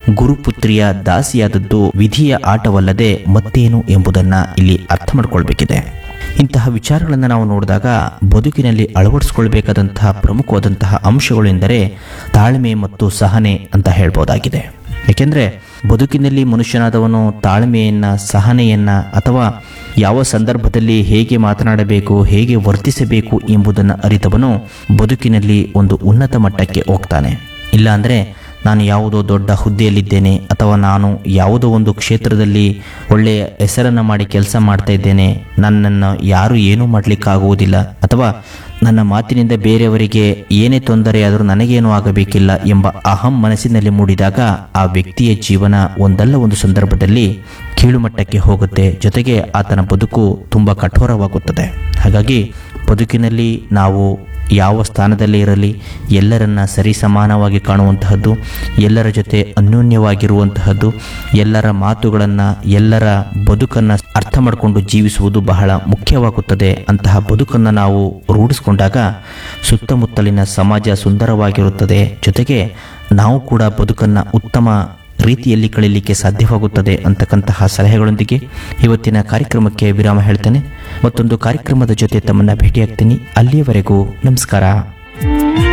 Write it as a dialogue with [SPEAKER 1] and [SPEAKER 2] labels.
[SPEAKER 1] ಗುರುಪುತ್ರಿಯ ದಾಸಿಯಾದದ್ದು ವಿಧಿಯ ಆಟವಲ್ಲದೆ ಮತ್ತೇನು ಎಂಬುದನ್ನ ಇಲ್ಲಿ ಅರ್ಥ ಮಾಡ್ಕೊಳ್ಬೇಕಿದೆ ಇಂತಹ ವಿಚಾರಗಳನ್ನು ನಾವು ನೋಡಿದಾಗ ಬದುಕಿನಲ್ಲಿ ಅಳವಡಿಸ್ಕೊಳ್ಬೇಕಾದಂತಹ ಪ್ರಮುಖವಾದಂತಹ ಅಂಶಗಳು ಎಂದರೆ ತಾಳ್ಮೆ ಮತ್ತು ಸಹನೆ ಅಂತ ಹೇಳ್ಬೋದಾಗಿದೆ ಏಕೆಂದರೆ ಬದುಕಿನಲ್ಲಿ ಮನುಷ್ಯನಾದವನು ತಾಳ್ಮೆಯನ್ನ ಸಹನೆಯನ್ನ ಅಥವಾ ಯಾವ ಸಂದರ್ಭದಲ್ಲಿ ಹೇಗೆ ಮಾತನಾಡಬೇಕು ಹೇಗೆ ವರ್ತಿಸಬೇಕು ಎಂಬುದನ್ನು ಅರಿತವನು ಬದುಕಿನಲ್ಲಿ ಒಂದು ಉನ್ನತ ಮಟ್ಟಕ್ಕೆ ಹೋಗ್ತಾನೆ ಇಲ್ಲಾಂದರೆ ನಾನು ಯಾವುದೋ ದೊಡ್ಡ ಹುದ್ದೆಯಲ್ಲಿದ್ದೇನೆ ಅಥವಾ ನಾನು ಯಾವುದೋ ಒಂದು ಕ್ಷೇತ್ರದಲ್ಲಿ ಒಳ್ಳೆಯ ಹೆಸರನ್ನು ಮಾಡಿ ಕೆಲಸ ಮಾಡ್ತಾ ಇದ್ದೇನೆ ನನ್ನನ್ನು ಯಾರು ಏನೂ ಮಾಡಲಿಕ್ಕಾಗುವುದಿಲ್ಲ ಅಥವಾ ನನ್ನ ಮಾತಿನಿಂದ ಬೇರೆಯವರಿಗೆ ಏನೇ ತೊಂದರೆಯಾದರೂ ನನಗೇನೂ ಆಗಬೇಕಿಲ್ಲ ಎಂಬ ಅಹಂ ಮನಸ್ಸಿನಲ್ಲಿ ಮೂಡಿದಾಗ ಆ ವ್ಯಕ್ತಿಯ ಜೀವನ ಒಂದಲ್ಲ ಒಂದು ಸಂದರ್ಭದಲ್ಲಿ ಕೀಳುಮಟ್ಟಕ್ಕೆ ಹೋಗುತ್ತೆ ಜೊತೆಗೆ ಆತನ ಬದುಕು ತುಂಬ ಕಠೋರವಾಗುತ್ತದೆ ಹಾಗಾಗಿ ಬದುಕಿನಲ್ಲಿ ನಾವು ಯಾವ ಸ್ಥಾನದಲ್ಲೇ ಇರಲಿ ಎಲ್ಲರನ್ನ ಸರಿ ಸಮಾನವಾಗಿ ಕಾಣುವಂತಹದ್ದು ಎಲ್ಲರ ಜೊತೆ ಅನ್ಯೋನ್ಯವಾಗಿರುವಂತಹದ್ದು ಎಲ್ಲರ ಮಾತುಗಳನ್ನು ಎಲ್ಲರ ಬದುಕನ್ನು ಅರ್ಥ ಮಾಡಿಕೊಂಡು ಜೀವಿಸುವುದು ಬಹಳ ಮುಖ್ಯವಾಗುತ್ತದೆ ಅಂತಹ ಬದುಕನ್ನು ನಾವು ರೂಢಿಸ್ಕೊಂಡಾಗ ಸುತ್ತಮುತ್ತಲಿನ ಸಮಾಜ ಸುಂದರವಾಗಿರುತ್ತದೆ ಜೊತೆಗೆ ನಾವು ಕೂಡ ಬದುಕನ್ನು ಉತ್ತಮ ರೀತಿಯಲ್ಲಿ ಕಳೀಲಿಕ್ಕೆ ಸಾಧ್ಯವಾಗುತ್ತದೆ ಅಂತಕ್ಕಂತಹ ಸಲಹೆಗಳೊಂದಿಗೆ ಇವತ್ತಿನ ಕಾರ್ಯಕ್ರಮಕ್ಕೆ ವಿರಾಮ ಹೇಳ್ತೇನೆ ಮತ್ತೊಂದು ಕಾರ್ಯಕ್ರಮದ ಜೊತೆ ತಮ್ಮನ್ನ ಭೇಟಿಯಾಗ್ತೀನಿ ಅಲ್ಲಿಯವರೆಗೂ ನಮಸ್ಕಾರ